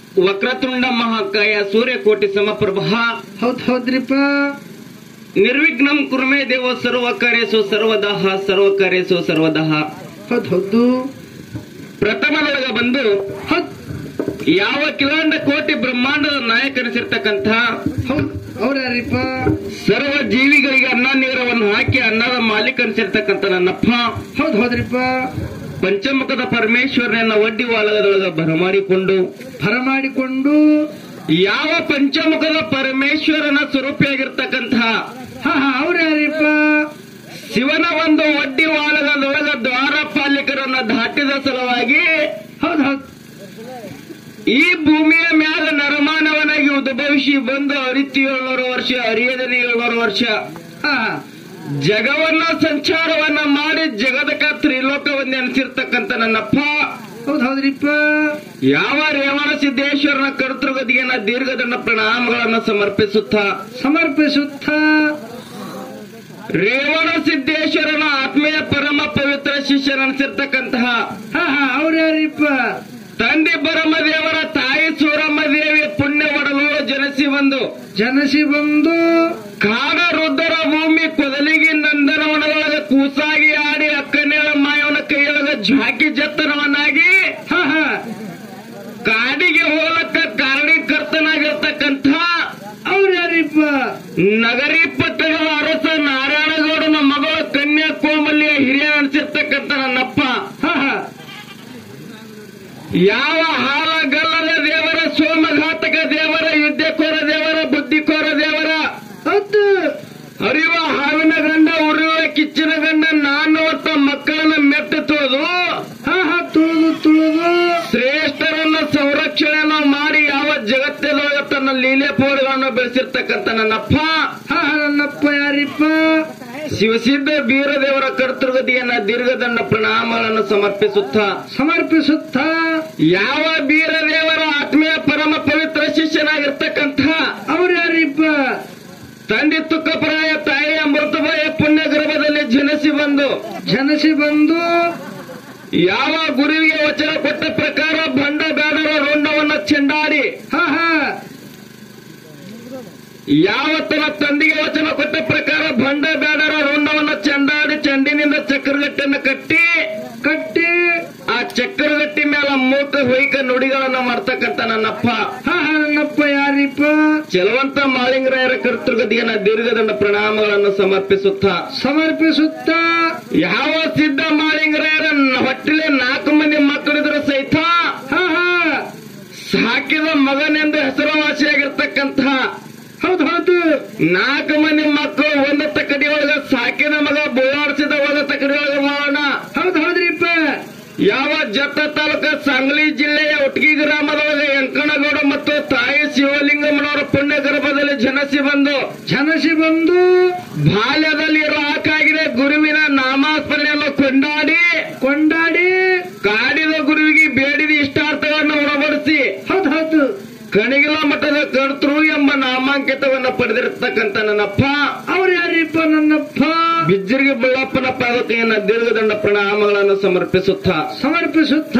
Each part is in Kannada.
ವಕ್ರತುಂಡ ಮಹಾಕಾಯ ಸೂರ್ಯಕೋಟಿ ಸಮಪ್ರಭ ಹೌದ್ ಹೌದ್ರಿಪ್ಪ ನಿರ್ವಿಘ್ನಂ ಕುರ್ಮೆ ದೇವ ಸರ್ವ ಕಾರ್ಯಸು ಸರ್ವದಹ ಸರ್ವ ಕಾರ್ಯಸು ಸರ್ವದಹ ಹೌದ್ ಹೌದು ಪ್ರಥಮದೊಳಗ ಬಂದು ಹೌದ್ ಯಾವ ಕಿಲಾಂಡ ಕೋಟಿ ಬ್ರಹ್ಮಾಂಡದ ನಾಯಕನಿಸಿರ್ತಕ್ಕಂಥ ಹೌದ್ ಅವ್ರ ಯಾರಿಪ್ಪ ಸರ್ವ ಜೀವಿಗಳಿಗೆ ಅನ್ನ ನೀರವನ್ನು ಹಾಕಿ ಅನ್ನದ ಮಾಲೀಕ ಅನಿಸಿರ್ತಕ್ಕಂಥ ನನ್ನಪ್ಪ ಹೌದ್ ಹೌದ್ರಿಪ್ಪ ಪಂಚಮುಖದ ಪರಮೇಶ್ವರನನ್ನ ಒಡ್ಡಿ ವಾಲಗದೊಳಗ ಬರಮಾಡಿಕೊಂಡು ಭರ ಮಾಡಿಕೊಂಡು ಯಾವ ಪಂಚಮುಖದ ಪರಮೇಶ್ವರನ ಸ್ವರೂಪಿಯಾಗಿರ್ತಕ್ಕಂಥ ಹಾ ಹಾ ಅವ್ರ ಯಾರಿಪ್ಪ ಶಿವನ ಒಂದು ಒಡ್ಡಿ ವಾಲಗದೊಳಗ ದ್ವಾರಪಾಲಿಕರನ್ನ ದಾಟಿದ ಸಲುವಾಗಿ ಹೌದ್ ಹೌದ್ ಈ ಭೂಮಿಯ ಮ್ಯಾಲ ನರಮಾನವನಾಗಿ ಉದ್ಭವಿಸಿ ಬಂದು ಅರಿತಿ ಏಳ್ನೂರು ವರ್ಷ ಅರಿಯದನೆ ಏಳ್ನೂರು ವರ್ಷ ಹಾ ಜಗವನ್ನ ಸಂಚಾರವನ್ನ ಮಾಡಿ ಜಗದಕ ತ್ರಿಲೋಕವನ್ನ ನೆನೆಸಿರ್ತಕ್ಕಂಥ ನನ್ನಪ್ಪ ಹೌದ್ ಹೌದ್ರಿಪ್ಪ ಯಾವ ರೇವಣ ಸಿದ್ದೇಶ್ವರನ ಕರ್ತೃಗದಿಗೆ ನಾ ದೀರ್ಘದಂಡ ಪ್ರಣಾಮಗಳನ್ನು ಸಮರ್ಪಿಸುತ್ತಾ ಸಮರ್ಪಿಸುತ್ತ ರೇವಣ ಸಿದ್ದೇಶ್ವರನ ಆತ್ಮೀಯ ಪರಮ ಪವಿತ್ರ ಶಿಷ್ಯನನಿಸಿರ್ತಕ್ಕಂತಹ ಹಾ ಹಾ ಅವ್ರ ಯಾರಿಪ್ಪ ತಂದೆ ಬರಮದೇವರ ತಾಯಿ ಸೂರಮ್ಮ ದೇವಿ ಪುಣ್ಯ ಒಡಲು ಜನಸಿ ಬಂದು ಜನಸಿ ಬಂದು ಕಾಡ ರುದ್ರರ ಭೂಮಿ ಕೊದಲಿಗಿ ನಂದನವನದೊಳಗ ಕೂಸಾಗಿ ಆಡಿ ಅಕ್ಕನೇಳ ಮಾಯವನ ಕೈಯೊಳಗ ಝಾಕಿ ಜತ್ತನವನ್ನಾಗಿ ಹಾ ಹಾ ಕಾಡಿಗೆ ಹೋಗಲಕ್ಕ ಕಾರಣೀಕರ್ತನಾಗಿರ್ತಕ್ಕಂಥ ಅವ್ರ ಯಾರಿಪ್ಪ ನಗರಿ ಪಟ್ಟಣದ ಅರಸ ನಾರಾಯಣಗೌಡನ ಮಗಳ ಕನ್ಯಾಕೋಮಲ್ಯ ಹಿರಿಯ ಅನಿಸಿರ್ತಕ್ಕಂಥ ನನ್ನಪ್ಪ ಹಾ ಹಾ ಯಾವ ಹಾಲಗಲ್ಲದ ದೇವರ ಸೋಮಘಾತಕ ದೇವರ ಯುದ್ಧಕೋರ ದೇವರ ಬುದ್ಧಿಕೋರ ದೇವರ ಹೌದು ಅರಿವ ಹಾವಿನ ಗಂಡ ಉರಿಯುವ ಕಿಚ್ಚಿನ ಗಂಡ ನಾನು ಹೊತ್ತ ಮಕ್ಕಳನ್ನ ಮೆಟ್ಟ ತೊಳೆದು ಹಾ ಹಾ ತುಳಿದು ತುಳಿದು ಶ್ರೇಷ್ಠರನ್ನ ಸಂರಕ್ಷಣೆಯನ್ನು ಮಾಡಿ ಯಾವ ಜಗತ್ತಿನೊಳಗೆ ತನ್ನ ಲೀಲೆ ಪೋಡುಗಳನ್ನು ಬೆಳೆಸಿರ್ತಕ್ಕಂಥ ನನ್ನಪ್ಪ ಹಾ ಹಾ ನನ್ನಪ್ಪ ಯಾರಿಪ್ಪ ಶಿವಸಿದ್ಧ ಬೀರದೇವರ ಕರ್ತೃಗತಿಯನ್ನ ದೀರ್ಘದಂಡ ಪ್ರಣಾಮಗಳನ್ನು ಸಮರ್ಪಿಸುತ್ತಾ ಸಮರ್ಪಿಸುತ್ತ ಯಾವ ಬೀರದೇವರ ಆತ್ಮೀಯ ಪರಮ ಪವಿತ್ರ ಶಿಷ್ಯನಾಗಿರ್ತಕ್ಕಂಥ ಅವ್ರ ಯಾರಿಪ್ಪ ತಂದೆ ತುಕ್ಕಪರಾಯ ತಾಯಿಯ ಮೃತಭಯ ಪುಣ್ಯ ಗರ್ಭದಲ್ಲಿ ಜನಿಸಿ ಬಂದು ಜನಸಿ ಬಂದು ಯಾವ ಗುರುವಿಗೆ ವಚನ ಕೊಟ್ಟ ಪ್ರಕಾರ ಬಂಡ ಬೇಡರ ರುಂಡವನ್ನ ಚೆಂಡಾಡಿ ಹಾ ಹಾ ಯಾವ ತನ್ನ ತಂದೆಗೆ ವಚನ ಕೊಟ್ಟ ಪ್ರಕಾರ ಬಂಡ ಬೇಡರ ರುಂಡವನ್ನ ಚೆಂಡಾಡಿ ಚೆಂಡಿನಿಂದ ಚಕ್ರಗಟ್ಟನ್ನು ಕಟ್ಟಿ ಕಟ್ಟಿ ಆ ಚಕ್ರಗಟ್ಟಿ ಮೇಲೆ ಮೂಕ ಹೊಯ್ಕ ನುಡಿಗಳನ್ನ ಮಾಡ್ತಕ್ಕಂಥ ನನ್ನಪ್ಪ ಹಾ ಹಾ ನನ್ನಪ್ಪ ಯಾರಿಪ್ಪ ಚಲವಂತ ಮಾಳಿಂಗರಾಯರ ಕರ್ತೃಗತಿಯನ್ನ ದೀರ್ಘದಂಡ ಪ್ರಣಾಮಗಳನ್ನು ಸಮರ್ಪಿಸುತ್ತಾ ಸಮರ್ಪಿಸುತ್ತ ಯಾವ ಸಿದ್ಧ ಮಾಳಿಂಗರಾಯರ ಹೊಟ್ಟಿಲೆ ನಾಲ್ಕು ಮಂದಿ ಮಕ್ಕಳಿದ್ರು ಸಹಿತ ಹಾ ಹಾ ಸಾಕಿದ ಮಗನೆಂದು ಹೆಸರುವಾಸಿಯಾಗಿರ್ತಕ್ಕಂತಹ ಹೌದು ಹೌದು ನಾಲ್ಕು ಮಂದಿ ಮಕ್ಕಳು ಒಂದು ತಕ್ಕಡಿ ಒಳಗ ಸಾಕಿದ ಮಗ ಬೋಳಾಡಿಸಿದ ಒಂದು ತಕ್ಕಡಿ ಒಳಗ ಮಾಡೋಣ ಹೌದು ಹೌದ್ರಿಪ್ಪ ಯಾವ ಜತ್ತ ತಾಲೂಕ ಸಾಂಗ್ಲಿ ಜಿಲ್ಲೆಯ ಒಟ್ಗಿ ಗ್ರಾಮದೊಳಗೆ ಯಂಕಣಗೌಡ ಮತ್ತು ತಾಯಿ ಶಿವಲಿಂಗಮ್ಮನವರ ಪುಣ್ಯ ಗರ್ಭದಲ್ಲಿ ಜನಸಿ ಬಂದು ಜನಸಿ ಬಂದು ಬಾಲ್ಯದಲ್ಲಿ ರಾಕಾಗಿದೆ ಗುರುವಿನ ನಾಮಾಸ್ಮರಣೆಯನ್ನು ಕೊಂಡಾಡಿ ಕೊಂಡಾಡಿ ಕಾಡಿದ ಗುರುವಿಗೆ ಬೇಡಿದ ಇಷ್ಟಾರ್ಥಗಳನ್ನು ಉಣಬಡಿಸಿ ಹೌದು ಹೌದು ಕಣಿಗಿಲ ಮಠದ ಕರ್ತೃ ಎಂಬ ನಾಮಾಂಕಿತವನ್ನು ಪಡೆದಿರತಕ್ಕಂಥ ನನ್ನಪ್ಪ ಅವ್ರ ಯಾರಿಪ್ಪ ನನ್ನಪ್ಪ ಬಿಜ್ಜರಿಗೆ ಬಳ್ಳಪ್ಪನ ಪಾದಕೆಯನ್ನ ದೀರ್ಘದಂಡ ಪ್ರಣಾಮಗಳನ್ನು ಸಮರ್ಪಿಸುತ್ತಾ ಸಮರ್ಪಿಸುತ್ತ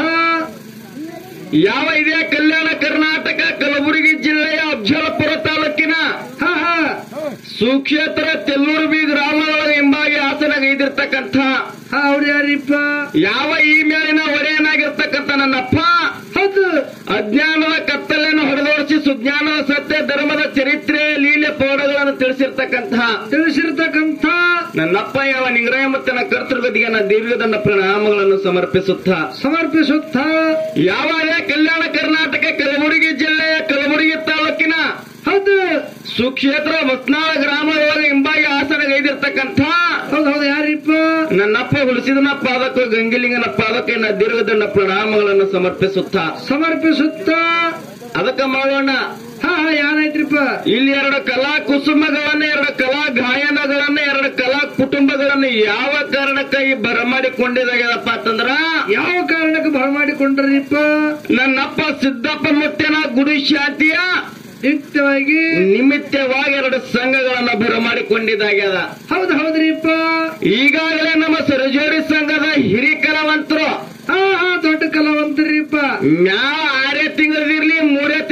ಯಾವ ಇದೆ ಕಲ್ಯಾಣ ಕರ್ನಾಟಕ ಕಲಬುರಗಿ ಜಿಲ್ಲೆಯ ಅಫ್ಜಲಪುರ ತಾಲೂಕಿನ ಹಾ ಹಾ ಸುಕ್ಷೇತ್ರ ತೆಲ್ಲೂರು ಬಿ ಗ್ರಾಮದೊಳಗೆ ಹಿಂಬಾಗಿ ಆಸನಗೈದಿರ್ತಕ್ಕಂಥ ಹಾ ಅವ್ರ ಯಾರಿಪ್ಪ ಯಾವ ಈ ಮೇಲಿನ ಒಡೆಯನಾಗಿರ್ತಕ್ಕಂಥ ನನ್ನಪ್ಪ ಹೌದು ಅಜ್ಞಾನದ ಕತ್ತಲೆಯನ್ನು ಹೊಡೆದೋಡಿಸಿ ಸುಜ್ಞಾನದ ಸತ್ಯ ಧರ್ಮದ ಚರಿತ್ರೆ ಲೀಲೆ ಪೌಡಗಳನ್ನು ತಿಳಿಸಿರ್ತಕ್ಕಂತಹ ತಿಳಿಸಿರ್ತಕ್ಕಂಥ ನನ್ನಪ್ಪ ಯಾವ ನಿಂಗರಾಯ ಮತ್ತನ ಕರ್ತೃಗತಿಗೆ ನಾ ದೀರ್ಘದಂಡ ಪ್ರಣಾಮಗಳನ್ನು ಸಮರ್ಪಿಸುತ್ತಾ ಸಮರ್ಪಿಸುತ್ತ ಯಾವ ಅದೇ ಕಲ್ಯಾಣ ಕರ್ನಾಟಕ ಕಲಬುರಗಿ ಜಿಲ್ಲೆಯ ಕಲಬುರಗಿ ತಾಲೂಕಿನ ಹೌದು ಸುಕ್ಷೇತ್ರ ಬಸ್ನಾಳ ಗ್ರಾಮದೊಳಗೆ ಹಿಂಬಾಗಿ ಆಸನಗೈದಿರ್ತಕ್ಕಂಥ ಹೌದು ಹೌದು ಯಾರಿಪ್ಪ ನನ್ನಪ್ಪ ಹುಲಿಸಿದನ ಪಾದಕ ಗಂಗಿಲಿಂಗನ ಪಾದಕ್ಕೆ ನಾ ದೀರ್ಘದಂಡ ಪ್ರಣಾಮಗಳನ್ನು ಸಮರ್ಪಿಸುತ್ತಾ ಸಮರ್ಪಿಸುತ್ತ ಅದಕ್ಕೆ ಮಾಡೋಣ ಹಾ ಹಾ ಯಾರಾಯ್ತ್ರಿಪ್ಪ ಇಲ್ಲಿ ಎರಡು ಕಲಾ ಕುಸುಮಗಳನ್ನ ಎರಡು ಕಲಾ ಗಾಯನಗಳನ್ನ ಎರಡು ಕಲಾ ಕುಟುಂಬಗಳನ್ನ ಯಾವ ಕಾರಣಕ್ಕಾಗಿ ಬರಮಾಡಿಕೊಂಡಿದಾಗ್ಯದಪ್ಪ ಅಂತಂದ್ರ ಯಾವ ಕಾರಣಕ್ಕೆ ಬರಮಾಡಿಕೊಂಡ್ರಿಪ್ಪ ನನ್ನಪ್ಪ ಸಿದ್ದಪ್ಪ ಮುತ್ತೇನ ಗುಡಿ ಶಾಂತಿಯ ನಿತ್ಯವಾಗಿ ನಿಮಿತ್ತವಾಗಿ ಎರಡು ಸಂಘಗಳನ್ನ ಬರಮಾಡಿಕೊಂಡಿದ್ದಾಗ್ಯದ ಹೌದು ಹೌದ್ರಿಪ್ಪ ಈಗಾಗಲೇ ನಮ್ಮ ಸರಜೋಡಿ ಸಂಘದ ಹಿರಿ ಕಲಾವಂತರು ಹಾ ಹಾ ದೊಡ್ಡ ಕಲಾವಂತರಿಪ್ಪ ಮ್ಯಾವ ಆರೇ ತಿಂಗಳದಿರ್ಲಿ ಮೂರೇ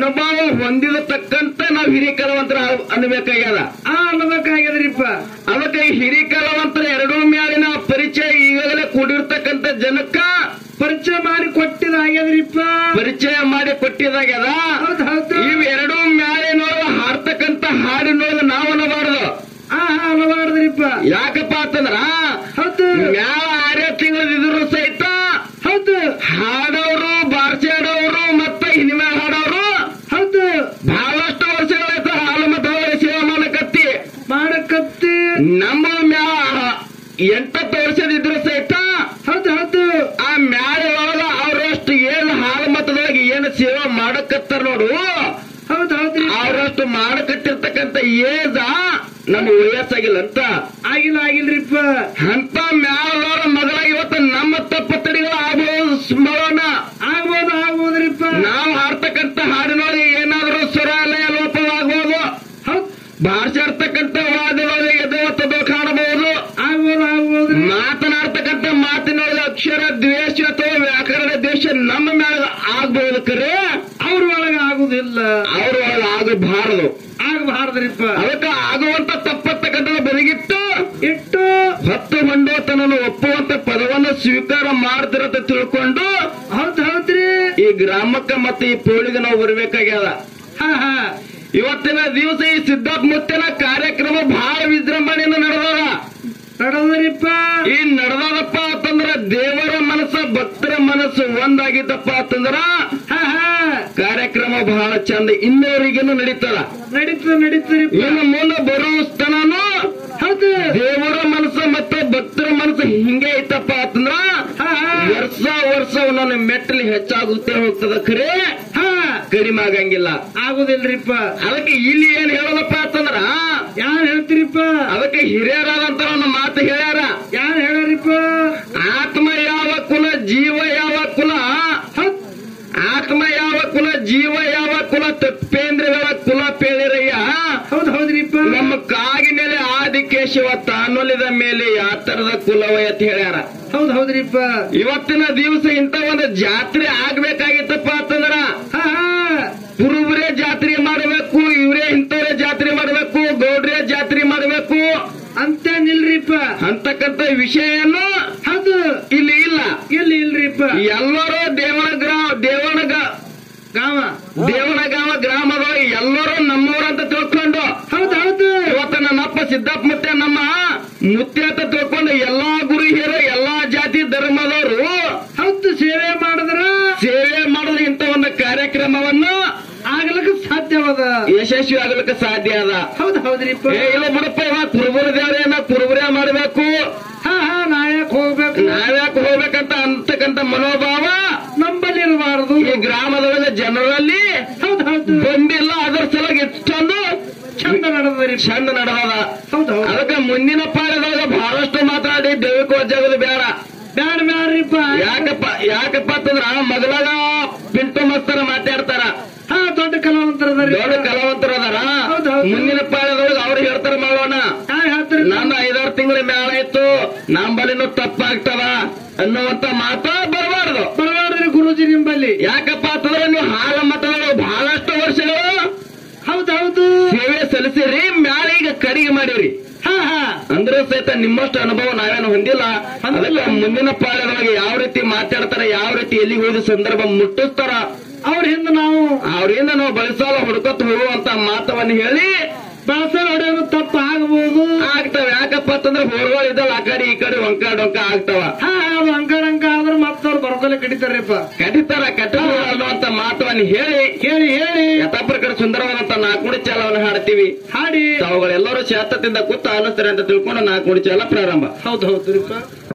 ಅನುಭವ ಹೊಂದಿದ ತಕ್ಕಂತ ನಾವು ಹಿರಿಯ ಕಲಾವಂತರ ಅನ್ಬೇಕಾಗ್ಯದ ಆ ಅನ್ನಬೇಕಾಗ್ಯದ್ರಿಪ್ಪ ಅದಕ್ಕೆ ಈ ಹಿರಿಯ ಕಲಾವಂತರ ಎರಡೂ ಮ್ಯಾಲಿನ ಪರಿಚಯ ಈಗಾಗಲೇ ಕೂಡಿರ್ತಕ್ಕಂತ ಜನಕ್ಕ ಪರಿಚಯ ಮಾಡಿ ಕೊಟ್ಟಿದಾಗ್ಯದ್ರಿಪ್ಪ ಪರಿಚಯ ಮಾಡಿ ಕೊಟ್ಟಿದಾಗ್ಯದ ಹೌದ್ ಹೌದು ಇವ್ ಎರಡೂ ಮ್ಯಾಲಿನೊಳಗ ಹಾಡ್ತಕ್ಕಂತ ಹಾಡಿನೊಳಗ ನಾವು ಅನ್ನಬಾರ್ದು ಆ ಹಾ ಅನ್ನಬಾರ್ದ್ರಿಪ್ಪ ಯಾಕಪ್ಪ ಅಂತಂದ್ರ ಹೌದು ಮ್ಯಾಲ ಆರೇ ತಿಂಗಳಿದ್ರು ಸಹಿತ ಹೌದು ಹಾಡೋರು ಬಾರ್ಸಾಡೋರು ಮತ್ತೆ ಹಿನಿಮೆ ಹಾಡೋರು ಹೌದು ಬಹಳಷ್ಟು ವರ್ಷಗಳಾಯ್ತು ಹಾಲು ಮತ್ತು ಸೇವೆ ಮಾಡಕತ್ತಿ ಮಾಡಕತ್ತಿ ನಮ್ಮ ಮ್ಯಾಲ ಎಂಟತ್ತು ವರ್ಷದಿದ್ರು ಸಹಿತ ಹೌದು ಹೌದು ಆ ಮ್ಯಾಲೆ ಒಳಗ ಅವರಷ್ಟು ಏನ್ ಹಾಲು ಮತದೊಳಗೆ ಏನು ಸೇವೆ ಮಾಡಕತ್ತಾರ ನೋಡು ಹೌದು ಹೌದ್ರಿ ಅವರಷ್ಟು ಮಾಡಕತ್ತಿರ್ತಕ್ಕಂಥ ಏಜ ನಮ್ಗೆ ವಯಸ್ಸಾಗಿಲ್ಲ ಅಂತ ಆಗಿಲ್ಲ ಆಗಿಲ್ರಿಪ್ಪ ಅಂತ ಮ್ಯಾಲದವರ ಮಗಳ ಇವತ್ತು ನಮ್ಮ ತಪ್ಪತ್ತಡಿಗಳು ಆಗ್ಬೋದು ಸ್ಮರಣ ಆಗ್ಬೋದು ಆಗ್ಬೋದ್ರಿಪ್ಪ ನಾವು ಹಾಡ್ತಕ್ಕಂಥ ಹಾಡಿನೊಳಗೆ ಏನಾದರೂ ಸ್ವರಾಲಯ ಲೋಪವಾಗಬಹುದು ಹೌದ್ ಭಾಷಾಡ್ತಕ್ಕಂಥ ವಾದದೊಳಗೆ ಎದವತ್ತದೋ ಕಾಣಬಹುದು ಆಗ್ಬೋದು ಆಗ್ಬೋದ್ರಿ ಮಾತನಾಡ್ತಕ್ಕಂಥ ಮಾತಿನೊಳಗೆ ಅಕ್ಷರ ದ್ವೇಷ ಅಥವಾ ವ್ಯಾಕರಣ ದ್ವೇಷ ನಮ್ಮ ಮೇಲೆ ಆಗ್ಬಹುದು ಕರೆ ಅವ್ರ ಒಳಗ ಆಗುದಿಲ್ಲ ಅವ್ರ ಒಳಗೆ ಆಗಬಾರದು ಆಗಬಾರ್ದ್ರಿಪ್ಪ ಅದಕ್ಕೆ ಆಗುವಂತ ತಪ್ಪತ್ತಕ್ಕಂಥದ್ದು ಬದಿಗಿಟ್ಟು ಇಟ್ಟು ಹತ್ತು ಹೊಂಡೋತನನ್ನು ಒಪ್ಪುವಂತ ಪದವನ್ನು ಸ್ವೀಕಾರ ಮಾಡ್ತಿರತ್ತ ತಿಳ್ಕೊಂಡು ಹೌದ್ ಹೌದ್ರಿ ಈ ಗ್ರಾಮಕ್ಕೆ ಮತ್ತೆ ಈ ಪೋಳಿಗೆ ನಾವು ಬರಬೇಕಾಗ್ಯದ ಹಾ ಹಾ ಇವತ್ತಿನ ದಿವಸ ಈ ಸಿದ್ಧಾರ್ಥ ಮುತ್ತಿನ ಕಾರ್ಯಕ್ರಮ ಬಹಳ ವಿಜೃಂಭಣೆಯಿಂದ ನಡೆದದ ನಡೆದ್ರಿಪ್ಪ ಈ ನಡೆದದಪ್ಪ ಅಂತಂದ್ರ ದೇವರ ಮನಸ್ಸ ಭಕ್ತರ ಮನಸ್ಸು ಒಂದಾಗಿದ್ದಪ್ಪ ಅಂತಂದ್ರ ಹಾ ಹಾ ಕಾರ್ಯಕ್ರಮ ಬಹಳ ಚಂದ ಇನ್ನವರಿಗೇನು ನಡೀತದ ನಡೀತದ ನಡೀತದ್ರಿಪ್ಪ ಇನ್ನು ಮುಂದೆ ಬರೋ ಸ್ಥಳನು ಹೌದು ದೇವರ ಮನಸ್ಸು ಮತ್ತೆ ಭಕ್ತರ ಮನಸ್ಸು ಹಿಂಗೆ ಐತಪ್ಪ ಅಂತಂದ್ರ ಹಾ ಹಾ ವರ್ಷ ವರ್ಷ ಒಂದೊಂದು ಮೆಟ್ಟಲು ಹೆಚ್ಚಾಗುತ್ತೆ ಹೋಗ್ತದ ಖರೆ ಹಾ ಕಡಿಮೆ ಆಗಂಗಿಲ್ಲ ಆಗುದಿಲ್ರಿಪ್ಪ ಅದಕ್ಕೆ ಇಲ್ಲಿ ಏನ್ ಹೇಳೋದಪ್ಪ ಅಂತಂದ್ರ ಯಾರ್ ಹೇಳ್ತೀರಿಪ್ಪ ಅದಕ್ಕೆ ಹಿರಿಯರಾದಂತ ಒಂದು ಮಾತು ಹೇಳ್ಯಾರ ಯಾರ್ ಹೇಳರಿಪ್ಪ ಆತ್ಮ ಯಾವ ಕುಲ ಜೀವ ಯಾವ ಕುಲ ಹೌದ್ ಆತ್ಮ ಯಾವ ಕುಲ ಜೀವ ಯಾವ ಕುಲ ತಪ್ಪೇಂದ್ರಗಳ ಕುಲ ಪೇಳಿರಯ್ಯ ಹೌದ್ ಹೌದ್ರಿಪ್ಪ ನಮ್ಮ ಕಾಗಿನೆಲೆ ಆದಿಕೇಶವ ತಾನೊಲಿದ ಮೇಲೆ ಯಾತರದ ಕುಲವ ಅಂತ ಹೇಳ್ಯಾರ ಹೌದ್ ಹೌದ್ರಿಪ್ಪ ಇವತ್ತಿನ ದಿವಸ ಇಂತ ಒಂದು ಜಾತ್ರೆ ಆಗ್ಬೇಕಾಗಿತ್ತಪ್ಪ ಅಂತಂದ್ರ ಹಾ ಹಾ ಕುರುಬರೇ ಜಾತ್ರೆ ಮಾಡಬೇಕು ಇವರೇ ಇಂಥವ್ರೇ ಜಾತ್ರೆ ಮಾಡಬೇಕು ಗೌಡ್ರೇ ಜಾತ್ರೆ ಮಾಡಬೇಕು ಅಂತ ನಿಲ್ರಿಪ್ಪ ಅಂತಕ್ಕಂಥ ವಿಷಯನು ಹೌದು ಇಲ್ಲಿ ಇಲ್ಲ ಇಲ್ಲಿ ಇಲ್ರಿಪ್ಪ ಎಲ್ಲರೂ ದೇವನ ಗ್ರಾಮ ದೇವನ ಗ- ಗಾಮ ದೇವನಗಾಮ ಗ್ರಾಮದೊಳಗೆ ಎಲ್ಲರೂ ನಮ್ಮವರಂತ ತಿಳ್ಕೊಂಡು ಹೌದ್ ಹೌದು ಇವತ್ತ ನನ್ನಪ್ಪ ಸಿದ್ದಪ್ಪ ಮುತ್ಯ ನಮ್ಮ ಮುತ್ಯ ಅಂತ ತಿಳ್ಕೊಂಡು ಎಲ್ಲಾ ಗುರು ಹಿರಿಯರು ಎಲ್ಲಾ ಜಾತಿ ಧರ್ಮದವರು ಹೌದು ಸೇವೆ ಮಾಡಿದ್ರ ಸೇವೆ ಮಾಡೋದು ಇಂಥ ಒಂದು ಕಾರ್ಯಕ್ರಮವನ್ನು ಆಗ್ಲಕ್ಕ ಸಾಧ್ಯವದ ಯಶಸ್ವಿ ಆಗಲಿಕ್ಕೆ ಸಾಧ್ಯ ಅದ ಹೌದ್ ಹೌದ್ರಿಪ್ಪ ಏ ಇಲ್ಲ ಬಿಡಪ್ಪ ಇವ ಕುರುಬರ ದೇವರೇನ ಕುರುಬರೇ ಮಾಡಬೇಕು ಹಾ ಹಾ ನಾಯಕ್ ಹೋಗ್ಬೇಕು ನಾವ್ಯಾಕೆ ಹೋಗ್ಬೇಕಂತ ಅಂತಕ್ಕಂಥ ಮನೋಭಾವ ನಂಬಲ್ಲಿ ಇರಬಾರದು ಈ ಗ್ರಾಮದೊಳಗೆ ಜನರಲ್ಲಿ ಹೌದ್ ಹೌದು ಬಂದಿಲ್ಲ ಅದರ ಸಲುವಾಗಿ ಇಷ್ಟೊಂದು ಚಂದ ನಡೆದ್ರಿ ಚಂದ ನಡೆದದ ಹೌದ್ ಹೌದು ಅದಕ್ಕೆ ಮುಂದಿನ ಪಾಠದೊಳಗೆ ಬಹಳಷ್ಟು ಮಾತಾಡಿ ದೈವಿಕ ವಜ್ಜಾಗೋದು ಬೇಡ ಬ್ಯಾಡ ಬ್ಯಾಡ್ರಿಪ್ಪ ಯಾಕಪ್ಪ ಯಾಕಪ್ಪ ಅಂತಂದ್ರ ಮೊದಲಾಗ ಪಿಂಟು ಮಸ್ತರ ಮಾತಾಡ್ತಾರ ಹಾ ದೊಡ್ಡ ಕಲಾವಂತರದ್ರಿ ದೊಡ್ಡ ಕಲಾವಂತರು ಅದಾರ ಹೌದ್ ಹೌದು. ಮುಂದಿನ ಪಾಠದೊಳಗೆ ಅವ್ರು ಹೇಳ್ತಾರ ಮಾಡೋಣ ಯಾರು ಹೇಳ್ತೀರಿ ನಂದು ಐದಾರು ತಿಂಗಳ ಮೇಳ ಇತ್ತು ನಂಬಲಿನೂ ತಪ್ಪಾಗ್ತವ ಅನ್ನುವಂತ ಮಾತ ಬರಬಾರ್ದು ಬರಬಾರ್ದ್ರಿ ಗುರುಜಿ ನಿಂಬಲ್ಲಿ ಯಾಕಪ್ಪ ಅಂತಂದ್ರೆ ನೀವು ಹಾಲ ಮತಗಳು ಬಹಳಷ್ಟು ವರ್ಷಗಳು ಹೌದ್ ಹೌದು ಸೇವೆ ಸಲ್ಲಿಸಿರಿ ಮ್ಯಾಲ ಈಗ ಕಡಿಗೆ ಮಾಡಿರಿ ಹಾ ಹಾ ಅಂದ್ರೆ ಸಹಿತ ನಿಮ್ಮಷ್ಟು ಅನುಭವ ನಾವೇನು ಹೊಂದಿಲ್ಲ ಅದಕ್ಕೆ ಮುಂದಿನ ಪಾಠದೊಳಗೆ ಯಾವ ರೀತಿ ಮಾತಾಡ್ತಾರ ಯಾವ ರೀತಿ ಎಲ್ಲಿಗೆ ಹೋದ ಸಂದರ್ಭ ಮುಟ್ಟಿಸ್ತಾರ ಅವ್ರ ಹಿಂದ ನಾವು ಅವರಿಂದ ನಾವು ಬಳಸಾಲ ಹುಡ್ಕೊತ್ ಹೋಗುವಂತ ಮಾತವನ್ನು ಹೇಳಿ ಬಳಸಲ್ ಹೊಡೆಯೋದು ತಪ್ಪು ಆಗಬಹುದು ಆಗ್ತಾವ ಯಾಕಪ್ಪ ಅಂತಂದ್ರೆ ಹೊರಗಳು ಇದ್ದಲ್ಲ ಆ ಕಡೆ ಈ ಕಡೆ ಒಂಕ ಡೊಂಕ ಆಗ್ತಾವ ಹಾ ಅದು ಅಂಕಡ ಅಂಕ ಆದ್ರೆ ಮತ್ತವ್ರು ಬರ್ಕೊಲೆ ಕಡಿತಾರ್ರಿಪ್ಪ ಕಡಿತಾರ ಕಟ್ಟಲು ಅನ್ನುವಂತ ಮಾತವನ್ನು ಹೇಳಿ ಹೇಳಿ ಹೇಳಿ ಯಥಾಪ್ರಕಾರ ಸುಂದರವಾದಂತ ನಾಲ್ಕುಡಿ ಚಾಲವನ್ನು ಹಾಡ್ತೀವಿ ಹಾಡಿ ತಾವುಗಳೆಲ್ಲರೂ ಶಾತದಿಂದ ಕೂತ ಆಲಿಸ್ತಾರೆ ಅಂತ ತಿಳ್ಕೊಂಡು ನಾಲ್ಕುಡಿ ಚಾಲ ಪ್ರಾರಂಭ ಹೌದು ಹೌದ್ರಿಪ್ಪ